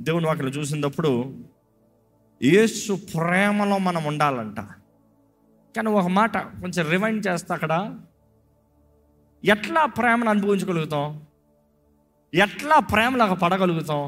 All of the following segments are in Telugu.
దేవుని వాక్యం చూసినప్పుడు యేసు ప్రేమలో మనం ఉండాలంట కానీ ఒక మాట కొంచెం రిమైండ్ చేస్తా అక్కడ ఎట్లా ప్రేమను అనుభవించగలుగుతాం ఎట్లా ప్రేమలాగా పడగలుగుతాం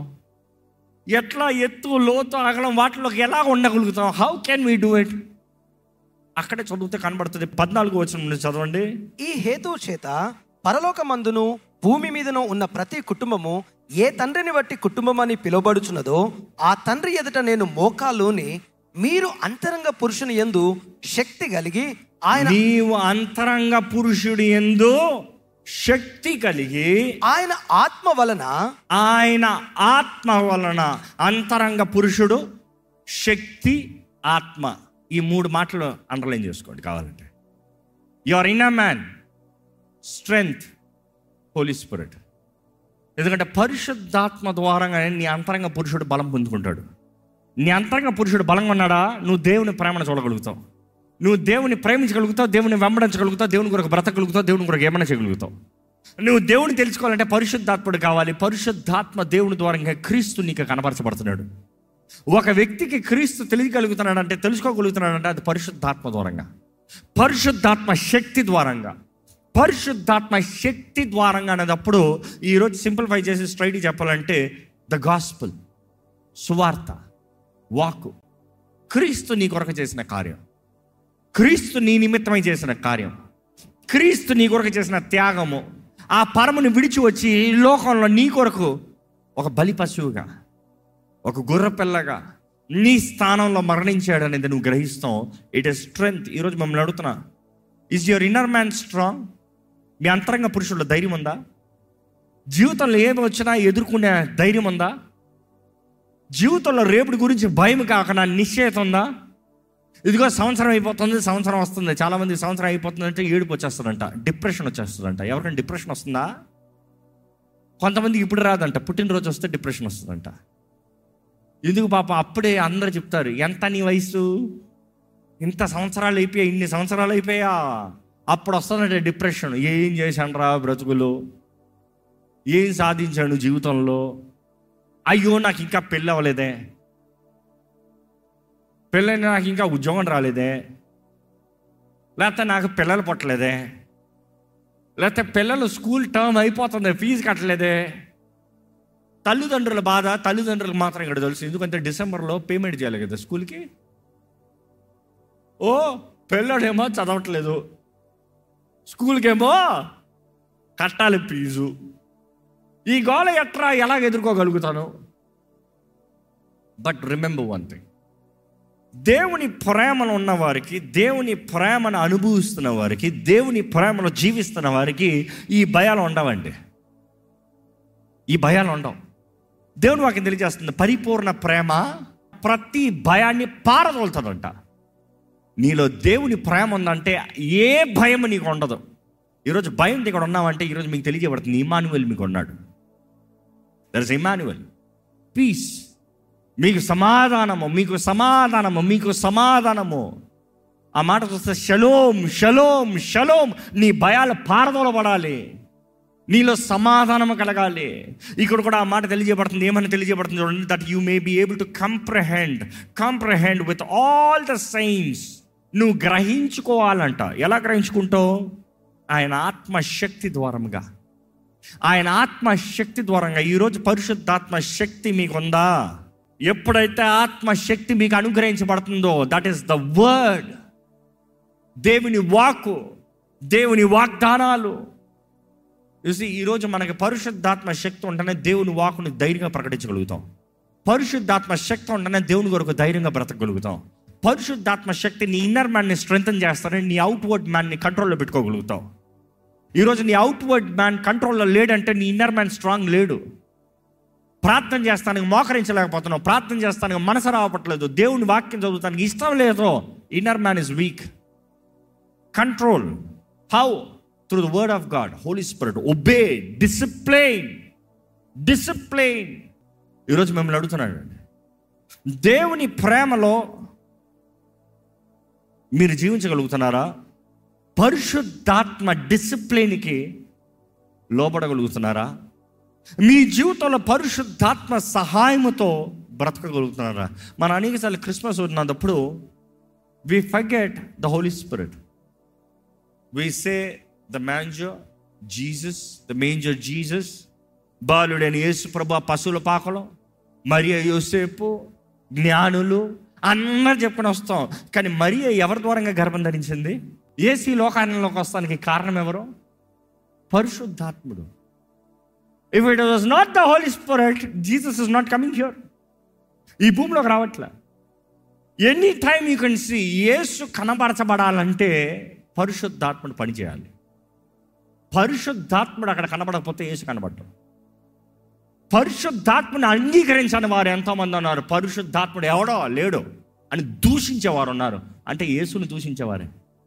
ఎట్లా ఎత్తు లోతు అగలం వాటిలోకి ఎలా ఉండగలుగుతాం how can we do it అక్కడే చదివితే కనబడుతుంది పద్నాలుగు వచ్చిన నుండి చదవండి ఈ హేతువు చేత పరలోకమందును భూమి మీదను ఉన్న ప్రతి కుటుంబము ఏ తండ్రిని బట్టి కుటుంబం అని పిలువబడుచున్నదో ఆ తండ్రి ఎదుట నేను మోకాలుని మీరు అంతరంగ పురుషుని యందు శక్తి కలిగి ఆయన నీవు అంతరంగ పురుషుడు ఎందు శక్తి కలిగి ఆయన ఆత్మ వలన ఆయన ఆత్మ వలన అంతరంగ పురుషుడు శక్తి ఆత్మ ఈ మూడు మాటలు అండర్లైన్ చేసుకోండి కావాలంటే your inner man strength holy spirit ఎందుకంటే పరిశుద్ధాత్మ ద్వారంగా నీ అంతరంగ పురుషుడు బలం పొందుకుంటాడు నీ అంతరంగ పురుషుడు బలంగా ఉన్నాడా నువ్వు దేవుని ప్రేమను చూడగలుగుతావు నువ్వు దేవుని ప్రేమించగలుగుతావు దేవుని వెంబడించగలుగుతావు దేవుని కొరకు బ్రతకగలుగుతావు దేవుని కొరకు ఏమైనా చేయగలుగుతావు నువ్వు దేవుని తెలుసుకోవాలంటే పరిశుద్ధాత్ముడు కావాలి పరిశుద్ధాత్మ దేవుని ద్వారా క్రీస్తు నీకు కనపరచబడుతున్నాడు ఒక వ్యక్తికి క్రీస్తు తెలియగలుగుతున్నాడంటే తెలుసుకోగలుగుతున్నాడంటే అది పరిశుద్ధాత్మ ద్వారంగా పరిశుద్ధాత్మ శక్తి ద్వారంగా పరిశుద్ధాత్మ శక్తి ద్వారంగా అనేటప్పుడు ఈరోజు సింప్లిఫై చేసి స్ట్రైట్ చెప్పాలంటే ద గాస్పుల్ సువార్త వాక్కు క్రీస్తు నీ కొరకు చేసిన కార్యం క్రీస్తు నీ నిమిత్తమై చేసిన కార్యం క్రీస్తు నీ కొరకు చేసిన త్యాగము ఆ పరముని విడిచి వచ్చి ఈ లోకంలో నీ కొరకు ఒక బలి పశువుగా ఒక గుర్ర పిల్లగా నీ స్థానంలో మరణించాడు అనేది నువ్వు గ్రహిస్తాం ఇట్ ఇస్ స్ట్రెంగ్త్ ఈరోజు మిమ్మల్ని అడుగుతున్నా is your inner man strong మీ అంతరంగ పురుషుల్లో ధైర్యం ఉందా జీవితంలో ఏమి వచ్చినా ఎదుర్కొనే ధైర్యం ఉందా జీవితంలో రేపుడి గురించి భయం కాకుండా నిశ్చయత ఉందా ఇదిగో సంవత్సరం అయిపోతుంది సంవత్సరం వస్తుంది చాలా మంది సంవత్సరం అయిపోతుందంటే ఏడుపు వచ్చేస్తుందంట డిప్రెషన్ వచ్చేస్తుందంట ఎవరికైనా డిప్రెషన్ వస్తుందా కొంతమందికి ఇప్పుడు రాదంట పుట్టినరోజు వస్తే డిప్రెషన్ వస్తుందంట ఎందుకు పాప అప్పుడే అందరు చెప్తారు ఎంత నీ వయసు ఇంత సంవత్సరాలు అయిపోయాయి ఇన్ని సంవత్సరాలు అయిపోయా అప్పుడు వస్తుందంటే డిప్రెషన్ ఏం చేశాను రా బ్రతుకులు ఏం సాధించాను జీవితంలో అయ్యో నాకు ఇంకా పెళ్ళి అవ్వలేదే పెళ్ళైన నాకు ఇంకా ఉద్యోగం రాలేదే లేకపోతే నాకు పిల్లలు పుట్టలేదే లేకపోతే పిల్లలు స్కూల్ టర్మ్ అయిపోతుంది ఫీజు కట్టలేదే తల్లిదండ్రుల బాధ తల్లిదండ్రులకు మాత్రం ఇక్కడ తెలుసు ఎందుకంటే డిసెంబర్లో పేమెంట్ చేయాలి కదా స్కూల్కి ఓ పిల్లడేమో చదవట్లేదు స్కూల్కేమో కట్టాలి ఫీజు ఈ గోల ఎట్రా ఎలాగ ఎదుర్కోగలుగుతాను బట్ రిమెంబర్ వన్ థింగ్ దేవుని ప్రేమలో ఉన్న వారికి దేవుని ప్రేమను అనుభవిస్తున్న వారికి దేవుని ప్రేమలో జీవిస్తున్న వారికి ఈ భయాలు ఉండవండి ఈ భయాలు ఉండవు దేవుని వాక్యం తెలియజేస్తుంది పరిపూర్ణ ప్రేమ ప్రతి భయాన్ని పారదోలుతుందంట నీలో దేవుని ప్రేమ ఉందంటే ఏ భయం నీకు ఉండదు ఈరోజు భయం ఇక్కడ ఉన్నామంటే ఈరోజు మీకు తెలియజేయబడుతుంది ఇమానువల్ మీకు ఉన్నాడు దర్ ఇస్ ఇమానువల్ పీస్ మీకు సమాధానము మీకు సమాధానము మీకు సమాధానము ఆ మాట చూస్తే షలోం షలోం షలోం నీ భయాలు పారదోలబడాలి నీలో సమాధానం కలగాలి ఇక్కడ కూడా ఆ మాట తెలియజేయబడుతుంది ఏమని తెలియజేయబడుతుంది చూడండి that you may be able to comprehend comprehend with all the saints నువ్వు గ్రహించుకోవాలంట ఎలా గ్రహించుకుంటావు ఆయన ఆత్మశక్తి ద్వారముగా ఆయన ఆత్మశక్తి ద్వారంగా ఈరోజు పరిశుద్ధాత్మ శక్తి మీకుందా ఎప్పుడైతే ఆత్మశక్తి మీకు అనుగ్రహించబడుతుందో దట్ ఈస్ ద వర్డ్ దేవుని వాక్కు దేవుని వాగ్దానాలు చూసి ఈరోజు మనకి పరిశుద్ధాత్మ శక్తి ఉంటేనే దేవుని వాకుని ధైర్యంగా ప్రకటించగలుగుతాం పరిశుద్ధాత్మ శక్తి ఉంటేనే దేవుని కొరకు ధైర్యంగా బ్రతకగలుగుతాం పరిశుద్ధాత్మ శక్తి నీ ఇన్నర్ మ్యాన్ని స్ట్రెంగ్తన్ చేస్తానే నీ అవుట్వర్డ్ మ్యాన్ని కంట్రోల్లో పెట్టుకోగలుగుతావు ఈరోజు నీ అవుట్వర్డ్ మ్యాన్ కంట్రోల్లో లేడంటే నీ ఇన్నర్ మ్యాన్ స్ట్రాంగ్ లేడు ప్రార్థన చేస్తానికి మోకరించలేకపోతున్నావు ప్రార్థన చేస్తానికి మనసు రావట్లేదు దేవుని వాక్యం చదువుతానికి ఇష్టం లేదు inner man is weak control how through the word of God holy spirit obey discipline discipline ఈరోజు మిమ్మల్ని అడుగుతున్నాడు దేవుని ప్రేమలో మీరు జీవించగలుగుతున్నారా పరిశుద్ధాత్మ డిసిప్లిన్కి లోపడగలుగుతున్నారా మీ జీవితంలో పరిశుద్ధాత్మ సహాయముతో బ్రతకగలుగుతున్నారా మన అనేకసార్లు క్రిస్మస్ ఉన్నప్పుడు we forget the Holi spirit we say the manger Jesus the manger Jesus బాలుడైన యేసు ప్రభు పశువుల పాకలో మరియ యోసేపు జ్ఞానులు అందరు చెప్పుకొని వస్తాం కానీ మరియ ఎవరి ద్వారంగా గర్భం ధరించింది ఏసీ లోకానంలోకి వస్తానికి కారణం ఎవరు పరిశుద్ధాత్ముడు if it was not the Holi spirit Jesus is not coming here ఈ భూమిలోకి రావట్లే any time you can see యేసు కనబరచబడాలంటే పరిశుద్ధాత్ముడు పనిచేయాలి పరిశుద్ధాత్ముడు అక్కడ కనబడకపోతే యేసు కనబడ్డాడు పరిశుద్ధాత్మని అంగీకరించని వారు ఎంతోమంది ఉన్నారు పరిశుద్ధాత్ముడు ఎవడో లేడో అని దూషించేవారు ఉన్నారు అంటే యేసుని దూషించేవారే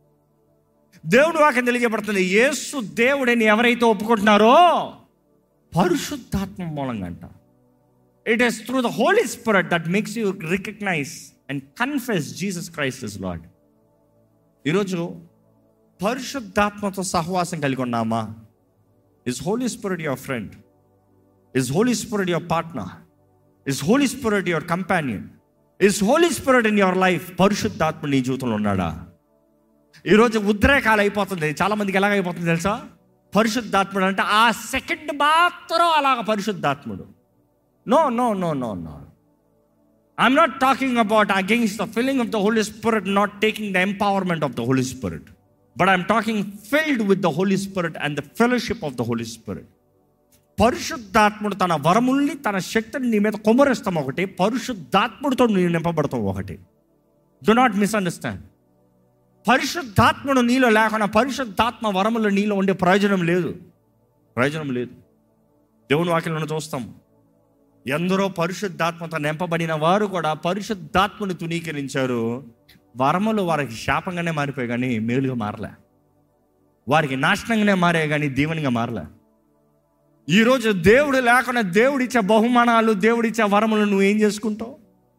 దేవుడు వాక్యం తెలియజేయబడుతుంది యేసు దేవుడని ఎవరైతే ఒప్పుకుంటున్నారో పరిశుద్ధాత్మ మూలంగా అంట it is through the Holi Spirit that makes you recognise and confess Jesus Christ is Lord ఈరోజు పరిశుద్ధాత్మతో సహవాసం కలిగి ఉన్నామా is Holy Spirit your friend is Holy Spirit your partner is Holy Spirit your companion is Holy Spirit in your life పరిశుద్ధాత్మ నీ జీవితంలో ఉన్నాడా ఈరోజు ఉద్రేకాలు అయిపోతుంది చాలా మందికి ఎలాగ అయిపోతుంది తెలుసా పరిశుద్ధాత్ముడు అంటే ఆ సెకండ్ మాత్రం అలాగ పరిశుద్ధాత్ముడు no no no no no I'm not talking about against the feeling of the Holi Spirit not taking the empowerment of the Holi Spirit but I'm talking filled with the Holi Spirit and the fellowship of the Holi Spirit పరిశుద్ధాత్ముడు తన వరముల్ని తన శక్తిని నీ మీద కొమరిస్తాం ఒకటి పరిశుద్ధాత్ముడితో నీ నింపబడతాం ఒకటి డు నాట్ మిస్అండర్స్టాండ్ పరిశుద్ధాత్ముడు నీలో లేకుండా పరిశుద్ధాత్మ వరములు నీలో ఉండే ప్రయోజనం లేదు ప్రయోజనం లేదు దేవుని వాక్యంలో చూస్తాం ఎందరో పరిశుద్ధాత్మతో నింపబడిన వారు కూడా పరిశుద్ధాత్మను తునీకరించారు వరములు వారికి శాపంగానే మారిపోయి కానీ మేలుగా మారలే వారికి నాశనంగానే మారే కానీ దీవెనిగా మారలే ఈరోజు దేవుడు లేకుండా దేవుడిచ్చే బహుమానాలు దేవుడిచ్చే వరములు నువ్వు ఏం చేసుకుంటావు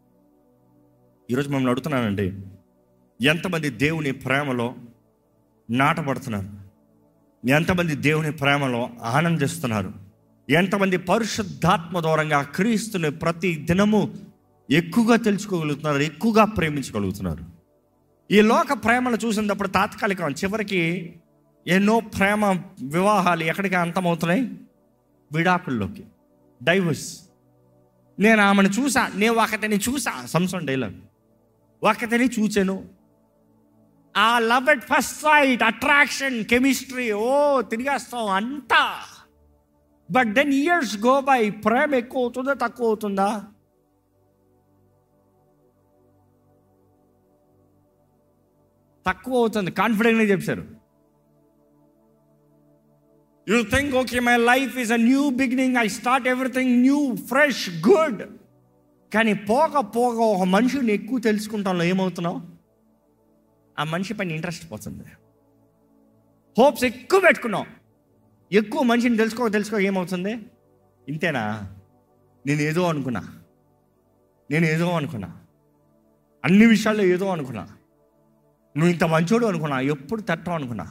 ఈరోజు మిమ్మల్ని అడుగుతున్నానండి ఎంతమంది దేవుని ప్రేమలో నాటబడుతున్నారు ఎంతమంది దేవుని ప్రేమలో ఆనందిస్తున్నారు ఎంతమంది పరిశుద్ధాత్మ దూరంగా క్రీస్తుని ప్రతి దినము ఎక్కువగా తెలుసుకోగలుగుతున్నారు ఎక్కువగా ప్రేమించగలుగుతున్నారు ఈ లోక ప్రేమను చూసినప్పుడు తాత్కాలికం చివరికి ఎన్నో ప్రేమ వివాహాలు ఎక్కడికి అంతమవుతున్నాయి విడాకుల్లోకి డైవర్స్ నేను ఆమెను చూసా నేను ఒకతని చూసా సంసం డైలాగ్ ఒకతని చూచాను ఆ love at first sight attraction chemistry ఓ తిరిగేస్తాం అంతా but then years go by ప్రేమ ఎక్కువ అవుతుందా తక్కువ అవుతుందా తక్కువ అవుతుంది కాన్ఫిడెంట్గా చెప్పారు you think okay my life is a new beginning I start everything new fresh good కానీ పోక పోక ఒక మనిషిని ఎక్కువ తెలుసుకుంటాంలో ఏమవుతున్నావు ఆ మనిషి పైన ఇంట్రెస్ట్ పోతుంది హోప్స్ ఎక్కువ పెట్టుకున్నావు ఎక్కువ మనిషిని తెలుసుకో తెలుసుకో ఏమవుతుంది ఇంతేనా నేను ఏదో అనుకున్నా నేను ఏదో అనుకున్నా అన్ని విషయాల్లో ఏదో అనుకున్నా నువ్వు ఇంత మంచోడు అనుకున్నా ఎప్పుడు తట్టం అనుకున్నా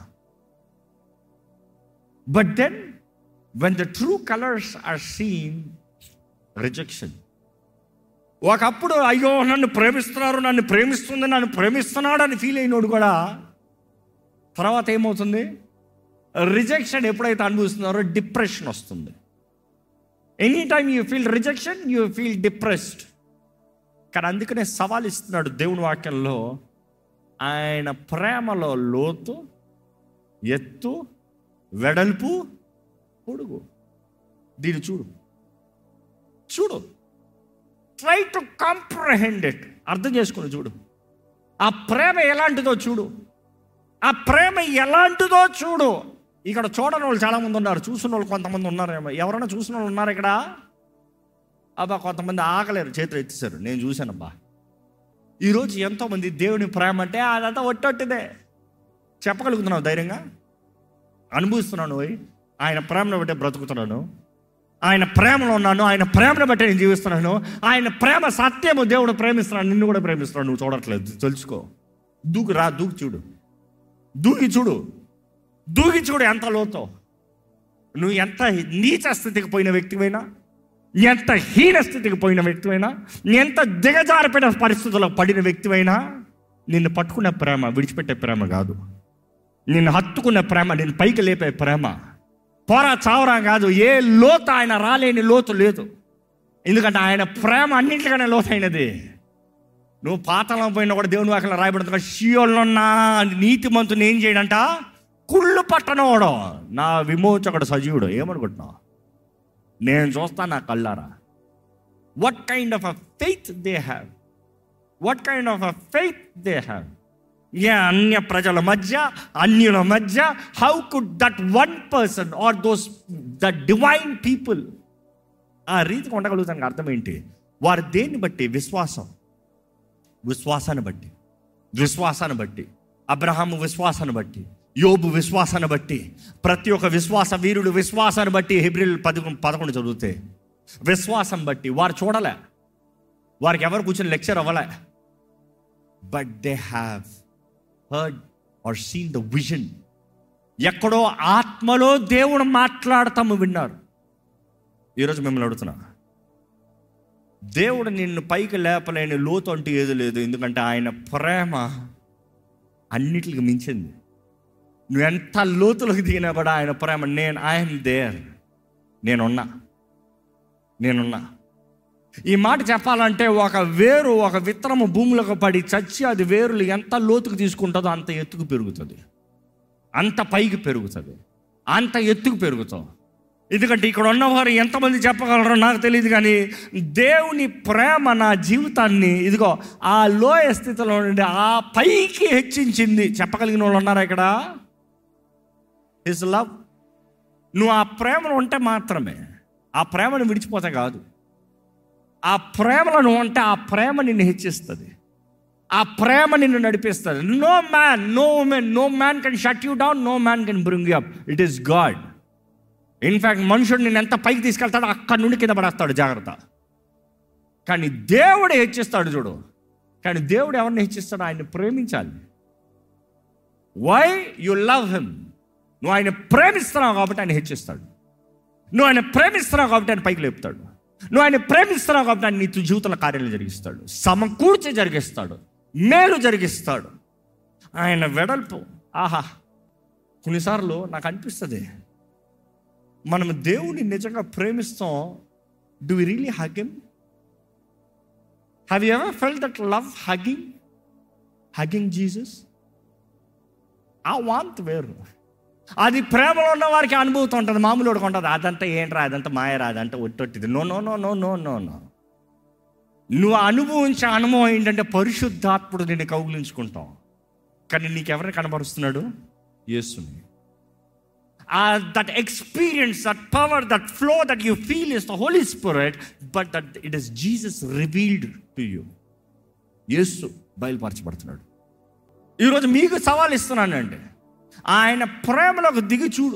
but then when the true colours are seen rejection ఒకప్పుడు అయ్యో నన్ను ప్రేమిస్తున్నారు నన్ను ప్రేమిస్తుంది నన్ను ప్రేమిస్తున్నాడు అని ఫీల్ అయినోడు కూడా తర్వాత ఏమవుతుంది రిజెక్షన్ ఎప్పుడైతే అనుభవిస్తున్నారో డిప్రెషన్ వస్తుంది any time you feel rejection you feel depressed కానీ అందుకనే సవాల్ ఇస్తున్నాడు దేవుని వాక్యంలో ఆయన ప్రేమలో లోతు ఎత్తు వెడల్పు పొడుగు దీన్ని చూడు చూడు ట్రై టు కాంప్రహెండ్ ఇట్ అర్థం చేసుకుని చూడు ఆ ప్రేమ ఎలాంటిదో చూడు ఆ ప్రేమ ఎలాంటిదో చూడు ఇక్కడ చూడని వాళ్ళు చాలామంది ఉన్నారు చూసిన వాళ్ళు కొంతమంది ఉన్నారేమో ఎవరైనా చూసిన వాళ్ళు ఉన్నారు ఇక్కడ అబ్బా కొంతమంది ఆగలేరు చేతులు ఎత్తేసారు నేను చూశానబ్బా ఈరోజు ఎంతోమంది దేవుని ప్రేమ అంటే అదంతా ఒట్టొట్టిదే చెప్పగలుగుతున్నావు ధైర్యంగా అనుభవిస్తున్నాను పోయి ఆయన ప్రేమను బట్టే బ్రతుకుతున్నాను ఆయన ప్రేమలో ఉన్నాను ఆయన ప్రేమను బట్టి నేను జీవిస్తున్నాను ఆయన ప్రేమ సత్యము దేవుడు ప్రేమిస్తున్నాడు నిన్ను కూడా ప్రేమిస్తున్నాడు నువ్వు చూడట్లేదు తెలుసుకో దూకి రా దూకి చూడు దూకి చూడు దూకి చూడు ఎంత లోతో నువ్వు ఎంత నీచ స్థితికి పోయిన వ్యక్తివైనా ఎంత హీన స్థితికి పోయిన వ్యక్తివైనా ఎంత దిగజారిపోయిన పరిస్థితుల్లో పడిన వ్యక్తివైనా నిన్ను పట్టుకున్న ప్రేమ విడిచిపెట్టే ప్రేమ కాదు నిన్ను హత్తుకున్న ప్రేమ నిన్ను పైకి లేపే ప్రేమ పోరా చావరా కాదు ఏ లోతు ఆయన రాలేని లోతు లేదు ఎందుకంటే ఆయన ప్రేమ అన్నింటికన్నా లోతైనది నువ్వు పాతలం పోయినా కూడా దేవుని వాక్యం రాయబడుతుంది షియోళ్ళున్నా నీతి మంతుని ఏం చేయడంట కుళ్ళు పట్టనోడు నా విమోచకుడు సజీవుడు ఏమనుకుంటున్నావు నేను చూస్తా నా కళ్ళారా what kind of a faith they have what kind of a faith they have ఏ అన్య ప్రజల మధ్య అన్యుల మధ్య how could that one person or those the divine people ఆ రీతికి ఉండగలుగుతానికి అర్థం ఏంటి వారు దేన్ని బట్టి విశ్వాసం విశ్వాసాన్ని బట్టి విశ్వాసాన్ని బట్టి అబ్రహాము విశ్వాసాన్ని బట్టి యోబు విశ్వాసాన్ని బట్టి ప్రతి ఒక్క విశ్వాస వీరుడు విశ్వాసాన్ని బట్టి హెబ్రిల్ పదకొండు పదకొండు చదివితే విశ్వాసం బట్టి వారు చూడలే వారికి ఎవరు కూర్చొని లెక్చర్ అవ్వలే but they have heard or seen the vision ఎక్కడో ఆత్మలో దేవుడు మాట్లాడతాము విన్నారు ఈరోజు మిమ్మల్ని అడుగుతున్నా దేవుడు నిన్ను పైకి లేపలేని లోతు అంటూ ఏది లేదు ఎందుకంటే ఆయన ప్రేమ అన్నిటికి మించింది నువ్వు ఎంత లోతులకు దిగినా కూడా ఆయన ప్రేమ నేను ఐఎమ్ దేర్ నేనున్నా నేనున్నా ఈ మాట చెప్పాలంటే ఒక వేరు ఒక విత్తనము భూములకు పడి చచ్చి అది వేరులు ఎంత లోతుకు తీసుకుంటుందో అంత ఎత్తుకు పెరుగుతుంది అంత పైకి పెరుగుతుంది అంత ఎత్తుకు పెరుగుతాం ఎందుకంటే ఇక్కడ ఉన్నవారు ఎంతమంది చెప్పగలరో నాకు తెలియదు కానీ దేవుని ప్రేమ నా జీవితాన్ని ఇదిగో ఆ లోయ స్థితిలో నుండి ఆ పైకి హెచ్చించింది చెప్పగలిగిన వాళ్ళు ఉన్నారా ఇక్కడ హిస్ లవ్ నువ్వు ఆ ప్రేమలో ఉంటే మాత్రమే ఆ ప్రేమను విడిచిపోతే కాదు ఆ ప్రేమలో నువ్వు ఉంటే ఆ ప్రేమ నిన్ను హెచ్చిస్తుంది ఆ ప్రేమ నిన్ను నడిపిస్తుంది no man no man no man can shut you down no man can bring you up it is God in fact మనుషుడు నేను ఎంత పైకి తీసుకెళ్తాడో అక్కడి నుండి కింద పడేస్తాడు జాగ్రత్త కానీ దేవుడు హెచ్చిస్తాడు చూడు కానీ దేవుడు ఎవరిని హెచ్చిస్తాడు ఆయన్ని ప్రేమించాలి వై యు లవ్ హిమ్ నువ్వు ఆయన ప్రేమిస్తున్నావు కాబట్టి ఆయన హెచ్చిస్తాడు నువ్వు ఆయన ప్రేమిస్తున్నావు కాబట్టి ఆయన పైకి లేపుతాడు నువ్వు ఆయన ప్రేమిస్తున్నావు కాబట్టి ఆయన నీ జీవితంలో కార్యాలు జరిగిస్తాడు సమకూర్చి జరిగిస్తాడు మేలు జరిగిస్తాడు ఆయన వెడల్పు ఆహా కొన్నిసార్లు నాకు అనిపిస్తుంది మనం దేవుని నిజంగా ప్రేమిస్తాం do we really hug him have you ever felt that love hugging hugging Jesus ఆ వాంత్ వేరు అది ప్రేమలో ఉన్న వారికి అనుభూతి ఉంటుంది మామూలు ఉంటుంది అదంతా ఏంట్రా అదంతా మాయరా అదంతా ఒట్టొట్టిది no no no no no no no నువ్వు అనుభవించే అనుభవం ఏంటంటే పరిశుద్ధాత్ముడు నిన్ను కౌగులించుకుంటాం కానీ నీకెవరిని కనబరుస్తున్నాడు యేసుని that experience that power that flow that you feel is the Holi Spirit but that it is Jesus revealed to you యేసు బయలుపరచబడుతున్నాడు ఈరోజు మీకు సవాల్ ఇస్తున్నానండి ఆయన ప్రేమలోకి దిగి చూడు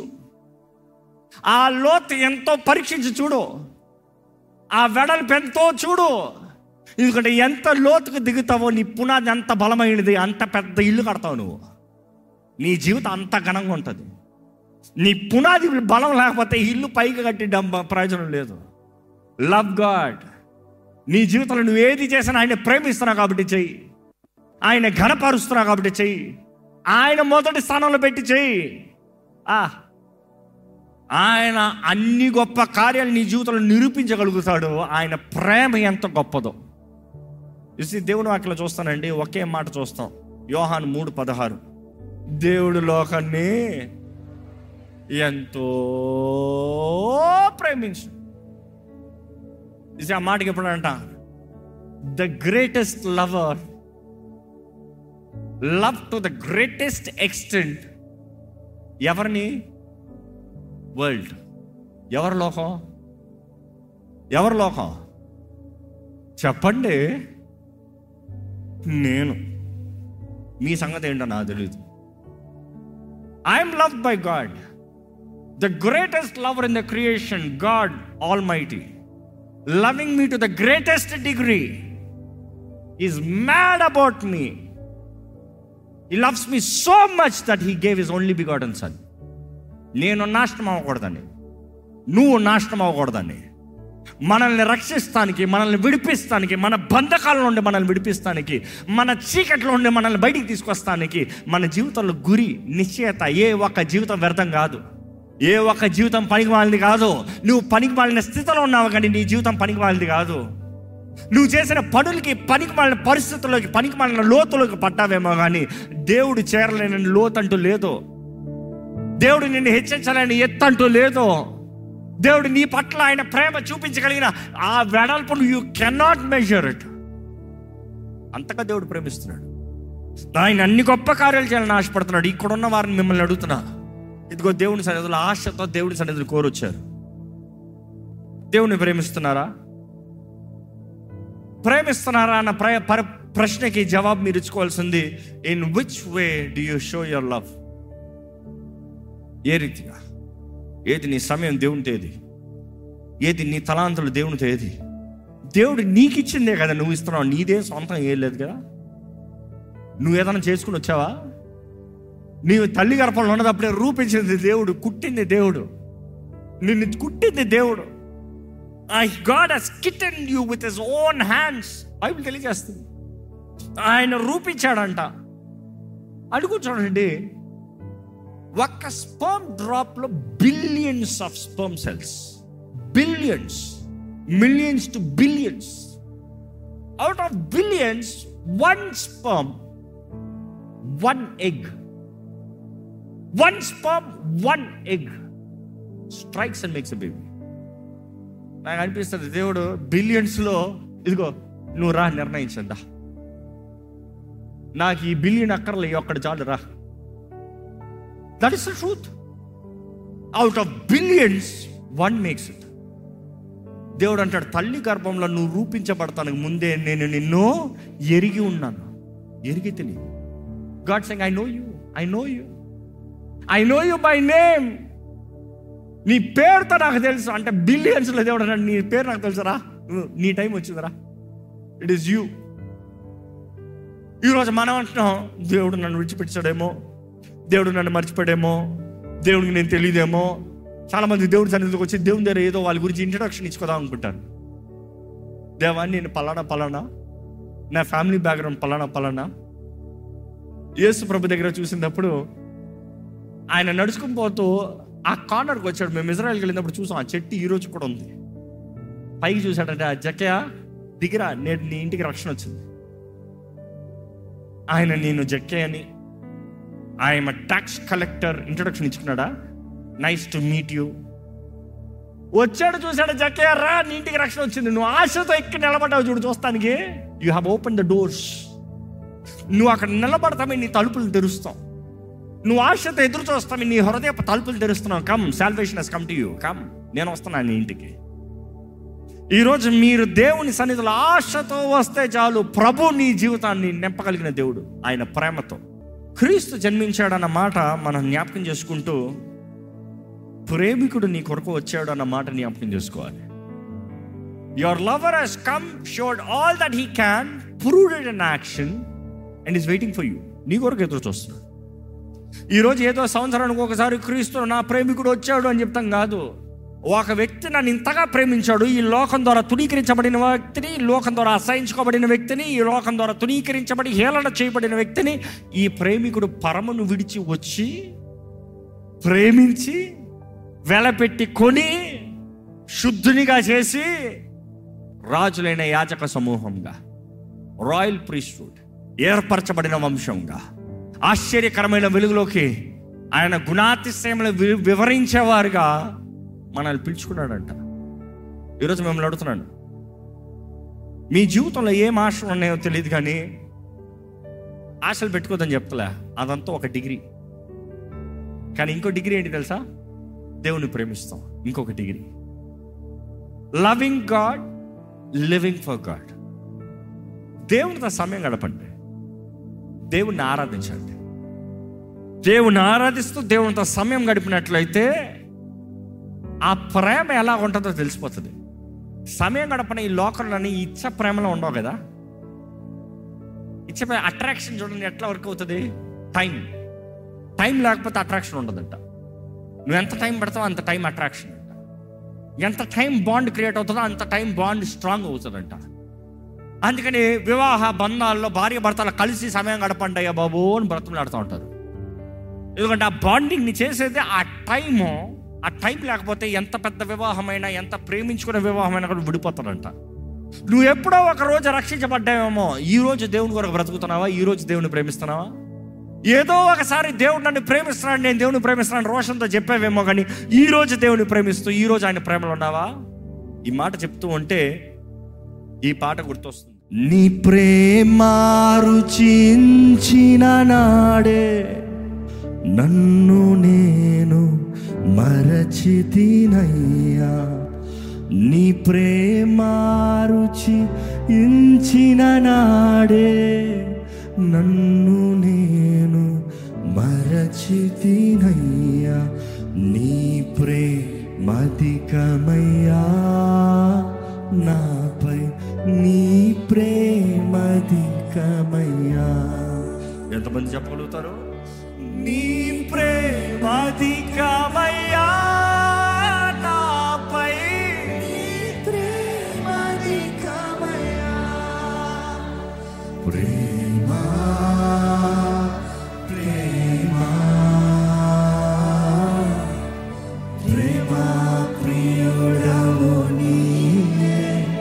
ఆ లోతు ఎంతో పరీక్షించి చూడు ఆ వెడల్పు ఎంతో చూడు ఎందుకంటే ఎంత లోతుకు దిగుతావో నీ పునాది ఎంత బలమైనది అంత పెద్ద ఇల్లు కడతావు నువ్వు నీ జీవితం అంత ఘనంగా ఉంటుంది నీ పునాది బలం లేకపోతే ఇల్లు పైకి కట్టి డంబ ప్రయోజనం లేదు లవ్ గాడ్ నీ జీవితంలో నువ్వు ఏది చేసినా ఆయన ప్రేమిస్తున్నావు కాబట్టి చెయ్యి ఆయన ఘనపరుస్తున్నావు కాబట్టి చెయ్యి ఆయన మొదటి స్థానంలో పెట్టి చెయ్యి ఆ ఆయన అన్ని గొప్ప కార్యాలు నీ జీవితంలో నిరూపించగలుగుతాడు ఆయన ప్రేమ ఎంత గొప్పదో చూసి దేవుని వాక్యలో చూస్తానండి ఒకే మాట చూస్తాం యోహాను మూడు పదహారు దేవుడు లోకాన్ని ఎంతో ప్రేమించు చూసి ఆ మాటకి ఎప్పుడంట the greatest lover love to the greatest extent ఎవరిని వరల్డ్ ఎవరి లోకం ఎవరి లోకం చెప్పండి నేను మీ సంగతి ఏంటో నాకు తెలియదు I'm love by God the greatest lover in the creation God Almighty loving me to the greatest degree is mad about me he loves me so much that he gave his only begotten son నేను నాశనం అవ్వకూడదని నువ్వు నాశనం అవ్వకూడదని మనల్ని రక్షిస్తానికి మనల్ని విడిపిస్తానికి మన బంధకాల నుండి మనల్ని విడిపిస్తానికి మన చీకట్లో నుండి మనల్ని బయటికి తీసుకొస్తానికి మన జీవితంలో గురి నిశ్చయత ఏ ఒక్క జీవితం వ్యర్థం కాదు ఏ ఒక్క జీవితం పనికి మాలింది కాదు నువ్వు పనికి మాలిన స్థితిలో ఉన్నావు కానీ నీ జీవితం పనికి మాలింది కాదు నువ్వు చేసిన పనులకి పనికి మాలిన పరిస్థితుల్లోకి పనికి మాలిన లోతులోకి పట్టావేమో కానీ దేవుడు చేరలేని లోతంటూ లేదు దేవుడు నిన్ను హెచ్చరించాలని ఎత్తంటూ లేదు దేవుడు నీ పట్ల ఆయన ప్రేమ చూపించగలిగిన ఆ వెడల్పును యూ కెనాట్ మెజర్ ఇట్ అంతగా దేవుడు ప్రేమిస్తున్నాడు ఆయన అన్ని గొప్ప కార్యాలు చేయాలని ఆశపడుతున్నాడు ఇక్కడ ఉన్న వారిని మిమ్మల్ని అడుగుతున్నా ఇదిగో దేవుని సన్నిధిలో ఆశతో దేవుని సన్నిధిలో కోరొచ్చారు దేవుని ప్రేమిస్తున్నారా ప్రేమిస్తున్నారా అన్న ప్ర పర- ప్రశ్నకి జవాబు మీరు ఇచ్చుకోవాల్సింది in which way do you show your love ఏ రీతిగా ఏది నీ సమయం దేవునితో ఏది ఏది నీ తలాంతులు దేవునితో ఏది దేవుడు నీకు ఇచ్చిందే కదా నువ్వు ఇస్తున్నావు నీదే సొంతం ఏం లేదు కదా నువ్వు ఏదైనా చేసుకుని వచ్చావా నీవు తల్లి గర్భంలో ఉన్నదప్పుడే రూపించింది దేవుడు కుట్టింది దేవుడు నిన్ను కుట్టింది దేవుడు ఐ గాడ్ హస్ కిటన్ you with his own hands Bible తెలియజేస్తుంది ఆయన రూపించాడంట అడుగు చూడండి ఒక్క స్పర్మ్ డ్రాప్ లో billions of sperm cells billions millions to billions out of billions one sperm one egg one sperm one egg strikes and makes a baby నాకు అనిపిస్తుంది దేవుడు బిలియన్స్లో ఇదిగో నువ్వు రా నిర్ణయించందా నాకు ఈ బిలియన్ అక్కర్లే ఈ ఒక్కటి చాలు రా that is the truth out of billions one makes it దేవుడు అంటాడు తల్లి గర్భంలో నువ్వు రూపించబడతానికి ముందే నేను నిన్ను ఎరిగి ఉన్నాను ఎరిగి తెలియదు గాడ్ సెంగ్ I know you I know you I know you by name నీ పేరుతో నాకు తెలుసు అంటే బిలియన్స్లో దేవుడు అన్నాడు నీ పేరు నాకు తెలుసురా నువ్వు- నీ టైం వచ్చిందిరా ఇట్ ఈస్ యూ ఈరోజు మనం అంటున్నాం దేవుడు నన్ను విడిచిపెట్టాడేమో దేవుడు నన్ను మర్చిపోయాడేమో దేవుడికి నేను తెలియదేమో చాలా మంది దేవుడి సన్నిధికి వచ్చి దేవుని దగ్గర ఏదో వాళ్ళ గురించి ఇంట్రడక్షన్ ఇచ్చుకోదాం అనుకుంటాను దేవా నేను పలానా పలానా నా ఫ్యామిలీ బ్యాక్గ్రౌండ్ పలానా పలానా యేసు ప్రభు దగ్గర చూసినప్పుడు ఆయన నడుచుకుని పోతూ ఆ కార్నర్కి వచ్చాడు మేము ఇజ్రాయల్కి వెళ్ళినప్పుడు చూసాం ఆ చెట్టు ఈ రోజు కూడా ఉంది పైకి చూశాడంటే ఆ జకయ దిగిరా నేడు నీ ఇంటికి రక్షణ వచ్చింది ఆయన నేను జక్కే అని ఆయన ట్యాక్స్ కలెక్టర్ ఇంట్రొడక్షన్ ఇచ్చుకున్నాడా నైస్ టు మీట్ యూ వచ్చాడు చూశాడు జక్కే రా నీ ఇంటికి రక్షణ వచ్చింది నువ్వు ఆశతో ఎక్కి నిలబడ్డావు చూడు చూస్తానికి you have open the doors నువ్వు అక్కడ నిలబడతామే నీ తలుపులు తెరుస్తావు నువ్వు ఆశతో ఎదురు చూస్తావు నీ హృదయ తలుపులు తెరుస్తున్నావు come salvation he's come to you come నేను వస్తున్నాను నీ ఇంటికి ఈరోజు మీరు దేవుని సన్నిధిలో ఆశతో వస్తే చాలు ప్రభు నీ జీవితాన్ని నింపగలిగిన దేవుడు ఆయన ప్రేమతో క్రీస్తు జన్మించాడన్న మాట మనం జ్ఞాపకం చేసుకుంటూ ప్రేమికుడు నీ కొరకు వచ్చాడు అన్న మాట జ్ఞాపకం చేసుకోవాలి your lover he's come showed all that he can proved on action and is waiting for you నీ కొరకు ఎదురు చూస్తున్నాడు ఈరోజు ఏదో సంవత్సరానికి ఒకసారి క్రీస్తు నా ప్రేమికుడు వచ్చాడు అని చెప్తాం కాదు ఒక వ్యక్తి నన్ను ఇంతగా ప్రేమించాడు ఈ లోకం ద్వారా తునీకరించబడిన వ్యక్తిని ఈ లోకం ద్వారా అసహించుకోబడిన వ్యక్తిని ఈ లోకం ద్వారా తునీకరించబడి హేళన చేయబడిన వ్యక్తిని ఈ ప్రేమికుడు పరమును విడిచి వచ్చి ప్రేమించి వెలపెట్టి కొని శుద్ధునిగా చేసి రాజులైన యాజక సమూహంగా రాయల్ ప్రీస్ట్హుడ్ ఏర్పరచబడిన వంశంగా ఆశ్చర్యకరమైన వెలుగులోకి ఆయన గుణాతిశయములు వి- వివరించేవారుగా మనల్ని పిలుచుకున్నాడంట ఈరోజు మిమ్మల్ని అడుగుతున్నాను మీ జీవితంలో ఏం ఆశలు ఉన్నాయో తెలియదు కానీ ఆశలు పెట్టుకోదని చెప్తలే అదంతా ఒక డిగ్రీ కానీ ఇంకో డిగ్రీ ఏంటి తెలుసా దేవుని ప్రేమిస్తాం ఇంకొక degree loving God living for God దేవునితో సమయం గడపండి దేవుణ్ణి ఆరాధించండి దేవుని ఆరాధిస్తూ దేవునితో సమయం గడిపినట్లయితే ఆ ప్రేమ ఎలా ఉంటుందో తెలిసిపోతుంది సమయం గడపని ఈ లోకంలోని ఇచ్చ ప్రేమలో ఉండవు కదా ఇచ్చ అట్రాక్షన్ చూడండి ఎట్లా వర్క్ అవుతుంది టైం టైం లేకపోతే అట్రాక్షన్ ఉండదంట నువ్వు ఎంత టైం పెడతావో అంత టైం అట్రాక్షన్ అంట ఎంత టైం బాండ్ క్రియేట్ అవుతుందో అంత టైం బాండ్ స్ట్రాంగ్ అవుతుందంట అందుకని వివాహ బంధాల్లో భార్య భర్తలు కలిసి సమయం గడపండి అయ్యా బాబు అని బ్రతుకులాడుతూ ఉంటారు ఎందుకంటే ఆ బాండింగ్ని చేసేది ఆ టైము ఆ టైం లేకపోతే ఎంత పెద్ద వివాహమైనా ఎంత ప్రేమించుకునే వివాహమైనా కూడా విడిపోతాడంట నువ్వు ఎప్పుడో ఒక రోజు రక్షించబడ్డావేమో ఈ రోజు దేవుని కొరకు బ్రతుకుతున్నావా ఈ రోజు దేవుని ప్రేమిస్తున్నావా ఏదో ఒకసారి దేవుడు నన్ను ప్రేమిస్తున్నాడు నేను దేవుని ప్రేమిస్తున్నాను రోషంతో చెప్పావేమో కానీ ఈ రోజు దేవుని ప్రేమిస్తూ ఈ రోజు ఆయన ప్రేమలో ఉన్నావా ఈ మాట చెప్తూ ఉంటే ఈ పాట గుర్తొస్తుంది నీ ప్రేమ రుచించిన నాడే నన్ను నేను మరచితినయ్యా నీ ప్రేమ రుచి ఇంచిన నాడే నన్ను నేను మరచితినయ్యా నీ ప్రేమధికమయ్యా నాపై నీ ప్రేమధికమయ్యా ఎంతమంది చెప్పగలుగుతారు నీ ప్రేమధికమయ్యా నాపై నీ ప్రేమధికమయ్యా ప్రేమ ప్రేమ ప్రేమ ప్రియుడవు నీవే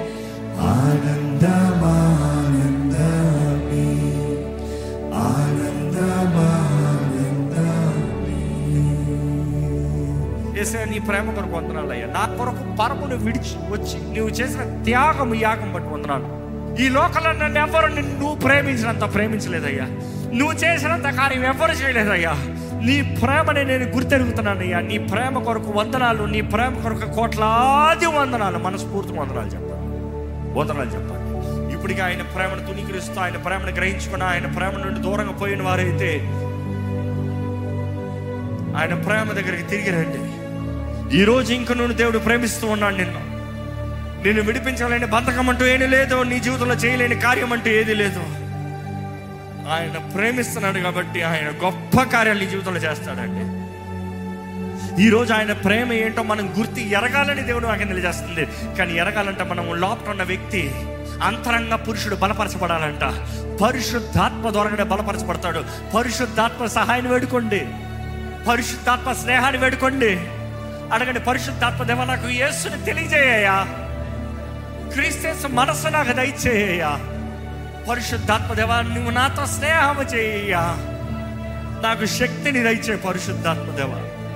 ఆనందమానందమే ఆనందమానందమే ఏసే నీ ప్రేమ కొరకు వందనాలయ్యా నా కొరకు పరమును విడిచి వచ్చి నువ్వు చేసిన త్యాగం యాగం బట్టి వందనాలు ఈ లోకంలో నన్ను ఎవరు నిన్ను నువ్వు ప్రేమించినంత ప్రేమించలేదయ్యా నువ్వు చేసినంత కార్యం ఎవరు చేయలేదయ్యా నీ ప్రేమని నేను గుర్తెరుగుతున్నానయ్యా నీ ప్రేమ కొరకు వందనాలు నీ ప్రేమ కొరకు కోట్లాది వందనాలు మనస్ఫూర్తిగా వందనాలు చెప్పాలి వందనాలు చెప్పాలి ఇప్పటికీ ఆయన ప్రేమను తునీకరిస్తూ ఆయన ప్రేమను గ్రహించుకున్న ఆయన ప్రేమ నుండి దూరంగా పోయిన వారైతే ఆయన ప్రేమ దగ్గరికి తిరిగి రండి ఈరోజు ఇంక నువ్వు దేవుడు ప్రేమిస్తూ ఉన్నాడు నిన్ను నిన్ను విడిపించలేని బంధకం అంటూ ఏమీ లేదు నీ జీవితంలో చేయలేని కార్యం అంటూ ఏది లేదు ఆయన ప్రేమిస్తున్నాడు కాబట్టి ఆయన గొప్ప కార్యాలు నీ జీవితంలో చేస్తాడండి ఈరోజు ఆయన ప్రేమ ఏంటో మనం గుర్తి ఎరగాలని దేవుడు నాకు తెలియజేస్తుంది కానీ ఎరగాలంటే మనం లోపల ఉన్న వ్యక్తి అంతరంగ పురుషుడు బలపరచబడాలంట పరిశుద్ధాత్మ ద్వారానే బలపరచబడతాడు పరిశుద్ధాత్మ సహాయాన్ని వేడుకోండి పరిశుద్ధాత్మ స్నేహాన్ని వేడుకోండి అడగండి పరిశుద్ధాత్మ దేవ నాకు యేసుని తెలియజేయ్యా క్రీస్తు మనస్సు నాకు దయచేయ్యా పరిశుద్ధాత్మ దేవ నువ్వు నాతో స్నేహము చేయ్యా నాకు శక్తిని దయచే పరిశుద్ధాత్మ దేవ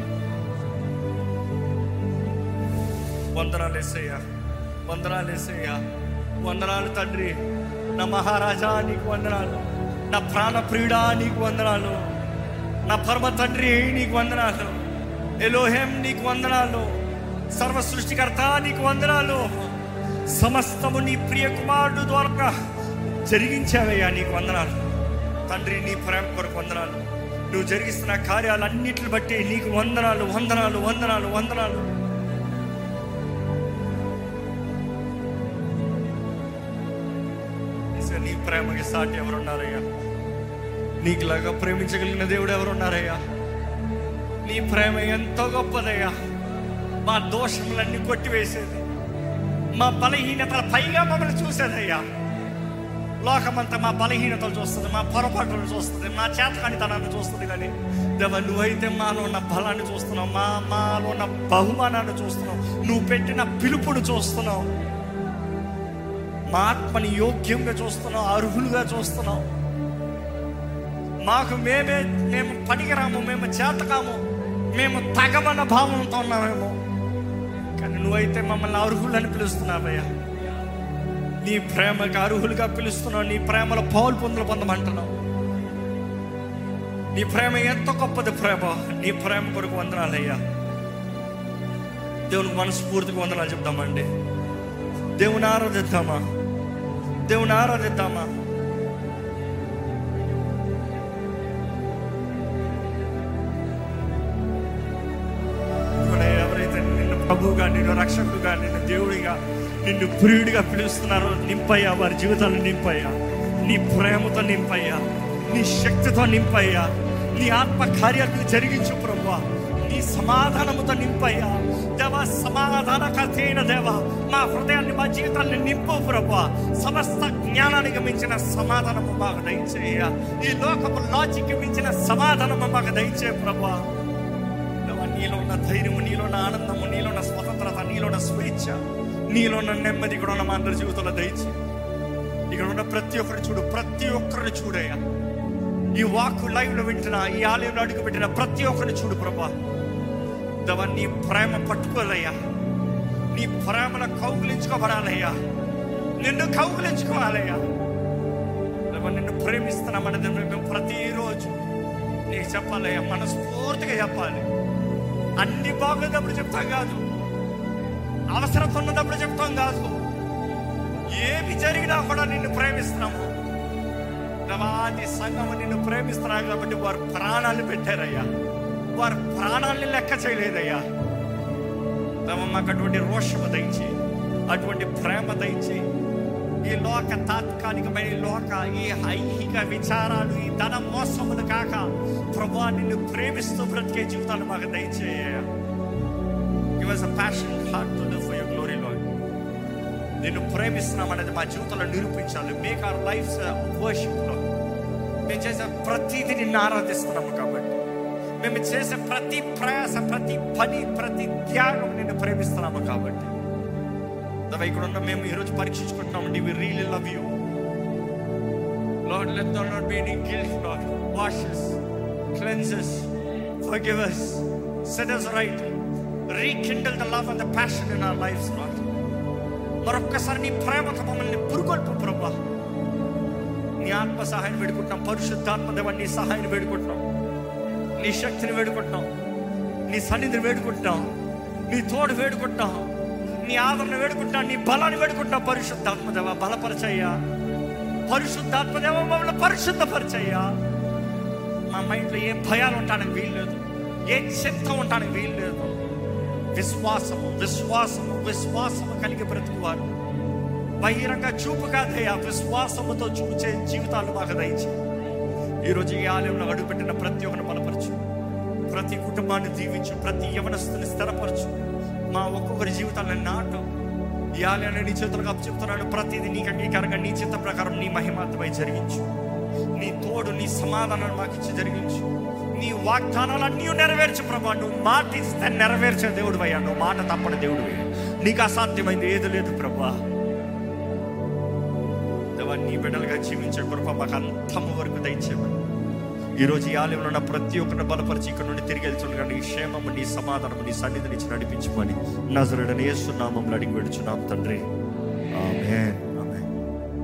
వందనాలు వేసయ్యా వందనాలు వేసయ్యా వందనాలు తండ్రి నా మహారాజా నీకు వందనాలు నా ప్రాణ ప్రియుడా నీకు వందనాలు నా పరమ తండ్రి నీకు వందనాలు ఎలోహేం నీకు వందనాలు సర్వ సృష్టికర్త నీకు వందనాలు సమస్తము నీ ప్రియ కుమారుడు ద్వారా జరిగించావయ్యా నీకు వందనాలు తండ్రి నీ ప్రేమ కొరకు వందనాలు నువ్వు జరిగిస్తున్న కార్యాలన్నిటిని బట్టి నీకు వందనాలు వందనాలు వందనాలు వందనాలు ఈశ్వర, నీ ప్రేమకి సాటి ఎవరున్నారయ్యా నీకులాగా ప్రేమించగలిగిన దేవుడు ఎవరున్నారయ్యా నీ ప్రేమ ఎంతో గొప్పదయ్యా మా దోషములన్నీ కొట్టివేసేది మా బలహీనతల పైగా మమ్మల్ని చూసేదయ్యా లోకమంతా మా బలహీనతలు చూస్తుంది మా పొరపాట్లను చూస్తుంది మా చేతకానితనాన్ని చూస్తుంది కానీ దేవ నువ్వైతే మాలో ఉన్న బలాన్ని చూస్తున్నావు మా మాలో ఉన్న బహుమానాన్ని చూస్తున్నావు నువ్వు పెట్టిన పిలుపును చూస్తున్నావు మా ఆత్మని యోగ్యంగా చూస్తున్నావు అర్హులుగా చూస్తున్నావు మాకు మేమే మేము పనికిరాము మేము చేతకాము మేము తగమన్న భావంతో ఉన్నామేమో కానీ నువ్వైతే మమ్మల్ని అర్హులని పిలుస్తున్నావయ్యా నీ ప్రేమకు అర్హులుగా పిలుస్తున్నావు నీ ప్రేమలో పౌలు పొందులు పొందమంటున్నావు నీ ప్రేమ ఎంత గొప్పది ప్రేమ నీ ప్రేమ కొరకు వందనాలయ్యా దేవునికి మనస్ఫూర్తిగా వందనాలు చెప్తామండి దేవుని ఆరాధిద్దామా దేవుని ఆరాధిద్దామా ఇదిగోనయ్యా, ఎవరైతే నిన్ను ప్రభువుగా నిన్ను రక్షకుడుగా నిన్ను దేవుడిగా నిన్ను ప్రియుడిగా పిలుస్తున్నారో నింపయ్యా వారి జీవితాలు నింపయ్యా నీ ప్రేమతో నింపయ్యా నీ శక్తితో నింపయ్యా నీ ఆత్మ కార్యాలను జరిగించు ప్రభు నీ సమాధానముతో నింపయ్యా దేవ సమాధాన కథైన దేవ మా హృదయాన్ని మా జీవితాన్ని నింపు ప్రభా సమస్త జ్ఞానానికి మించిన సమాధానము మాకు దయచేయ ఈ లోకపు లాజిక్ మించిన సమాధానము మాకు దయచే ప్రభా దేవా, నీలో ఉన్న ధైర్యము నీలో ఉన్న ఆనందము నీలో ఉన్న స్వతంత్రత నీలో ఉన్న స్వేచ్ఛ నీలో ఉన్న నెమ్మది కూడా ఉన్న మా అందరి జీవితంలో దయచే ఇక్కడ ఉన్న ప్రతి ఒక్కరిని చూడు ప్రతి ఒక్కరిని చూడయ్యా ఈ వాక్ లైవ్ లో వింటున్న ఈ ఆలయంలో అడుగు పెట్టిన ప్రతి ఒక్కరిని చూడు ప్రభా దేవా నీ ప్రేమ పట్టుకోవాలయ్యా నీ ప్రేమను కౌగులించుకోబడాలయ్యా నిన్ను కౌగులించుకోవాలయ్యా దేవా నిన్ను ప్రేమిస్తున్నామన్నది మేము ప్రతిరోజు నీకు చెప్పాలయ్యా మనస్ఫూర్తిగా చెప్పాలి అన్ని బాగున్నప్పుడు చెప్తాం కాదు అవసరం ఉన్నప్పుడు చెప్తాం కాదు ఏమి జరిగినా కూడా నిన్ను ప్రేమిస్తున్నాము దేవాది సంఘము నిన్ను ప్రేమిస్తున్నారు కాబట్టి వారు ప్రాణాలు పెట్టారయ్యా వారు ప్రాణాలని లెక్క చేయలేదయ్యా దేవ మాకు అటువంటి రోషము దయచి అటువంటి ప్రేమ దయచి ఈ లోక తాత్కాలికమైన ఈ లోక ఈ ఐహిక విచారాలు ఈ ధన మోసములు కాక ప్రభా నిన్ను ప్రేమిస్తూ బ్రతికే జీవితాలు మాకు దయచేయ give us a passion heart to live for your glory Lord నిన్ను ప్రేమిస్తున్నాం అనేది మా జీవితంలో నిరూపించాలి మేక్ అవర్ లైఫ్ వర్షిప్ లో మేము చేసే ప్రతిదీ నిన్ను ఆరాధిస్తున్నాము కాబట్టి మేము చేసే ప్రతి ప్రయాస ప్రతి పని ప్రతి త్యాగం నిన్ను ప్రేమిస్తున్నాము కాబట్టి దవ ఇక్కడ ఉన్న మేము ఈరోజు పరీక్షించుకుంటున్నామండి we really love you Lord let not be any guilt Lord wash us cleanse us forgive us set us right rekindle the love and the passion in our lives lord మరొక్కసారి నీ ప్రేమతో మమ్మల్ని పురుగొల్పు ప్రభా నీ ఆత్మ సహాయం వేడుకుంటున్నాం పరిశుద్ధాత్మ దేవ నీ సహాయం వేడుకుంటున్నాం నీ శక్తిని వేడుకుంటున్నాం నీ సన్నిధిని వేడుకుంటున్నాం నీ తోడు వేడుకుంటున్నాం నీ ఆదరణ వేడుకుంటున్నాం నీ బలాన్ని వేడుకుంటున్నాం పరిశుద్ధాత్మ దేవ బలపరచయ్యా పరిశుద్ధాత్మ దేవ మమ్మల్ని పరిశుద్ధపరచయ్యా మా మైండ్లో ఏ భయాలు ఉండడానికి వీలు లేదు ఏ చింత ఉండడానికి వీలు లేదు విశ్వాసము విశ్వాసము విశ్వాసము కలిగి బ్రతుకువారు బహిరంగ చూపు కాదయ్యా విశ్వాసముతో చూచే జీవితాలు మాకు దయచి ఈరోజు ఈ ఆలయంలో అడుగుపెట్టిన ప్రతి ఒక్కరిని బలపరచు ప్రతి కుటుంబాన్ని దీవించు ప్రతి యవనస్తుని స్థిరపరచు మా ఒక్కొక్కరి జీవితాలను నాటు ఈ ఆలయాన్ని నీ చేతులకు అప్పచెప్తున్నాడు ప్రతిదీ నీకు అంగీకారంగా నీ చిత్త ప్రకారం నీ మహిమాత్మై జరిగించు నీ తోడు నీ సమాధానాన్ని మాకు ఇచ్చి జరిగించు నీ వాగ్దానాలన్నీ నెరవేర్చు ప్రభా నువ్వు మాట ఇస్తే నెరవేర్చే దేవుడు అయ్యా నువ్వు మాట తప్పని దేవుడు నీకు అసాధ్యమైంది ఏది లేదు ప్రభా దేవా నీ బిడ్డలుగా జీవించే కృప మాకు అంతము వరకు దయచేయమని ఈరోజు ఈ ఆలయంలో ఉన్న ప్రతి ఒక్కరిని బలపరిచి ఇక్కడ నుండి తిరిగి వెళ్తుండగా నీ క్షేమము నీ సమాధానము నీ సన్నిధిని ఇచ్చి నడిపించమని నజరడని ఏస్తున్నామం అడిగి పెడుచున్నాం తండ్రి ఆమెన్